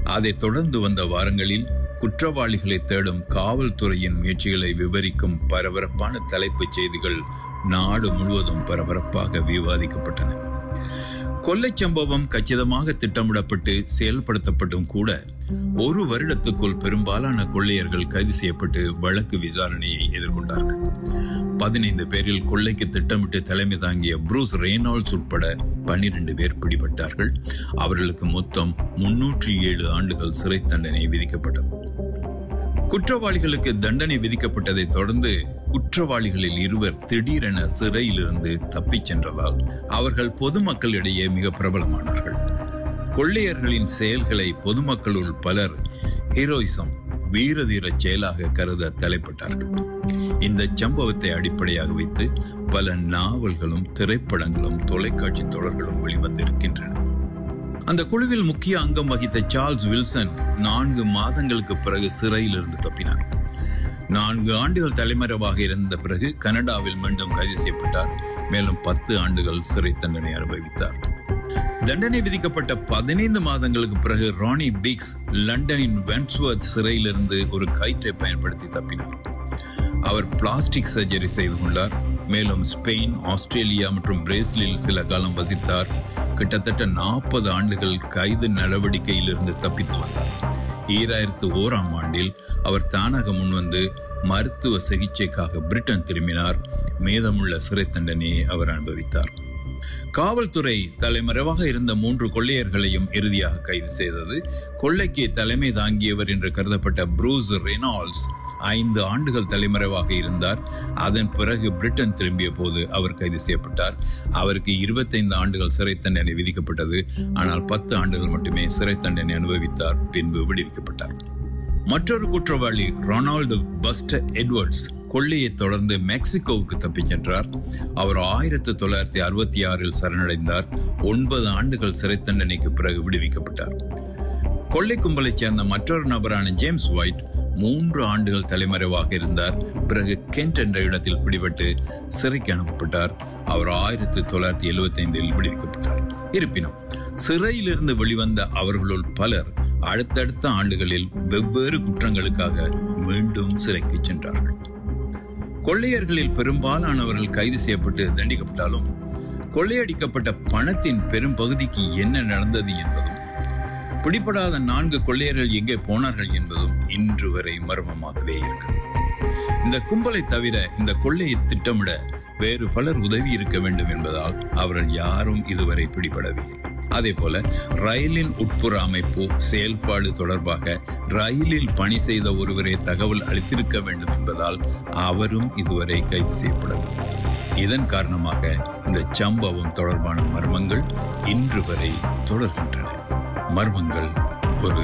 அதைத் தொடர்ந்து வந்த வாரங்களில் குற்றவாளிகளை தேடும் காவல்துறையின் முயற்சிகளை விவரிக்கும் பரபரப்பான தலைப்புச் செய்திகள் நாடு முழுவதும் பரபரப்பாக விவாதிக்கப்பட்டன கொள்ளைச் சம்பவம் கச்சிதமாக திட்டமிடப்பட்டு செயல்படுத்தப்பட்டும் கூட ஒரு வருடத்துக்குள் பெரும்பாலான கொள்ளையர்கள் கைது செய்யப்பட்டு வழக்கு விசாரணையை எதிர்கொண்டார்கள் பதினைந்து பேரில் கொள்ளைக்கு திட்டமிட்டு தலைமை தாங்கிய புரூஸ் ரெய்னால்ட்ஸ் உட்பட பன்னிரண்டு பேர் பிடிபட்டார்கள் அவர்களுக்கு மொத்தம் முன்னூற்றி ஏழு ஆண்டுகள் சிறை தண்டனை விதிக்கப்பட்டது குற்றவாளிகளுக்கு தண்டனை விதிக்கப்பட்டதை தொடர்ந்து குற்றவாளிகளில் இருவர் திடீரென சிறையிலிருந்து தப்பிச் சென்றதால் அவர்கள் பொதுமக்களிடையே மிக பிரபலமானார்கள் கொள்ளையர்களின் செயல்களை பொதுமக்களுள் பலர் ஹீரோயிசம் வீரதீர செயலாக கருத தலைப்பட்டார்கள் இந்த சம்பவத்தை அடிப்படையாக வைத்து பல நாவல்களும் திரைப்படங்களும் தொலைக்காட்சி தொடர்களும் வெளிவந்திருக்கின்றன அந்த குழுவில் முக்கிய அங்கம் வகித்த சார்ல்ஸ் வில்சன் நான்கு மாதங்களுக்கு பிறகு சிறையிலிருந்து தப்பினார் நான்கு ஆண்டுகள் தலைமறைவாக இருந்த பிறகு கனடாவில் மீண்டும் கைது செய்யப்பட்டார் மேலும் பத்து ஆண்டுகள் சிறை தண்டனை அனுபவித்தார் தண்டனை விதிக்கப்பட்ட பதினைந்து மாதங்களுக்கு பிறகு ராணி பிக்ஸ் லண்டனின் வென்ஸ்வர்த் சிறையிலிருந்து ஒரு கயிற்றை பயன்படுத்தி தப்பினார் அவர் பிளாஸ்டிக் சர்ஜரி செய்து கொண்டார் மேலும் ஸ்பெயின் ஆஸ்திரேலியா மற்றும் பிரேசிலில் சில காலம் வசித்தார் கிட்டத்தட்ட நாற்பது ஆண்டுகள் கைது நடவடிக்கையிலிருந்து தப்பித்து வந்தார் ஈராயிரத்து ஓராம் ஆண்டில் அவர் தானாக முன்வந்து மருத்துவ சிகிச்சைக்காக பிரிட்டன் திரும்பினார் மீதமுள்ள சிறை தண்டனையை அவர் அனுபவித்தார் காவல்துறை தலைமறைவாக இருந்த மூன்று கொள்ளையர்களையும் இறுதியாக கைது செய்தது கொள்ளைக்கு தலைமை தாங்கியவர் என்று கருதப்பட்ட ப்ரூஸ் ரெனால்ட்ஸ் ஐந்து ஆண்டுகள் தலைமறைவாக இருந்தார் அதன் பிறகு பிரிட்டன் திரும்பிய போது அவர் கைது செய்யப்பட்டார் அவருக்கு இருபத்தைந்து ஆண்டுகள் சிறை தண்டனை விதிக்கப்பட்டது ஆனால் பத்து ஆண்டுகள் மட்டுமே சிறை தண்டனை அனுபவித்தார் பின்பு விடுவிக்கப்பட்டார் மற்றொரு குற்றவாளி ரொனால்டு பஸ்ட் எட்வர்ட்ஸ் கொள்ளையை தொடர்ந்து மெக்சிகோவுக்கு தப்பிச் சென்றார் அவர் ஆயிரத்தி தொள்ளாயிரத்தி அறுபத்தி ஆறில் சரணடைந்தார் ஒன்பது ஆண்டுகள் சிறை தண்டனைக்கு பிறகு விடுவிக்கப்பட்டார் கொள்ளை கும்பலைச் சேர்ந்த மற்றொரு நபரான ஜேம்ஸ் ஒயிட் மூன்று ஆண்டுகள் தலைமறைவாக இருந்தார் பிறகு கென்ட் என்ற இடத்தில் பிடிபட்டு சிறைக்கு அனுப்பப்பட்டார் அவர் ஆயிரத்தி தொள்ளாயிரத்தி எழுபத்தி ஐந்தில் விடுவிக்கப்பட்டார் இருப்பினும் சிறையிலிருந்து வெளிவந்த அவர்களுள் பலர் அடுத்தடுத்த ஆண்டுகளில் வெவ்வேறு குற்றங்களுக்காக மீண்டும் சிறைக்கு சென்றார்கள் கொள்ளையர்களில் பெரும்பாலானவர்கள் கைது செய்யப்பட்டு தண்டிக்கப்பட்டாலும் கொள்ளையடிக்கப்பட்ட பணத்தின் பெரும் பகுதிக்கு என்ன நடந்தது என்பதும் பிடிபடாத நான்கு கொள்ளையர்கள் எங்கே போனார்கள் என்பதும் இன்று வரை மர்மமாகவே இருக்கிறது இந்த கும்பலை தவிர இந்த கொள்ளையை திட்டமிட வேறு பலர் உதவி இருக்க வேண்டும் என்பதால் அவர்கள் யாரும் இதுவரை பிடிபடவில்லை அதே போல ரயிலின் உட்புற அமைப்பு செயல்பாடு தொடர்பாக ரயிலில் பணி செய்த ஒருவரை தகவல் அளித்திருக்க வேண்டும் என்பதால் அவரும் இதுவரை கைது செய்யப்படவில்லை இதன் காரணமாக இந்த சம்பவம் தொடர்பான மர்மங்கள் இன்று வரை தொடர்கின்றன மர்மங்கள்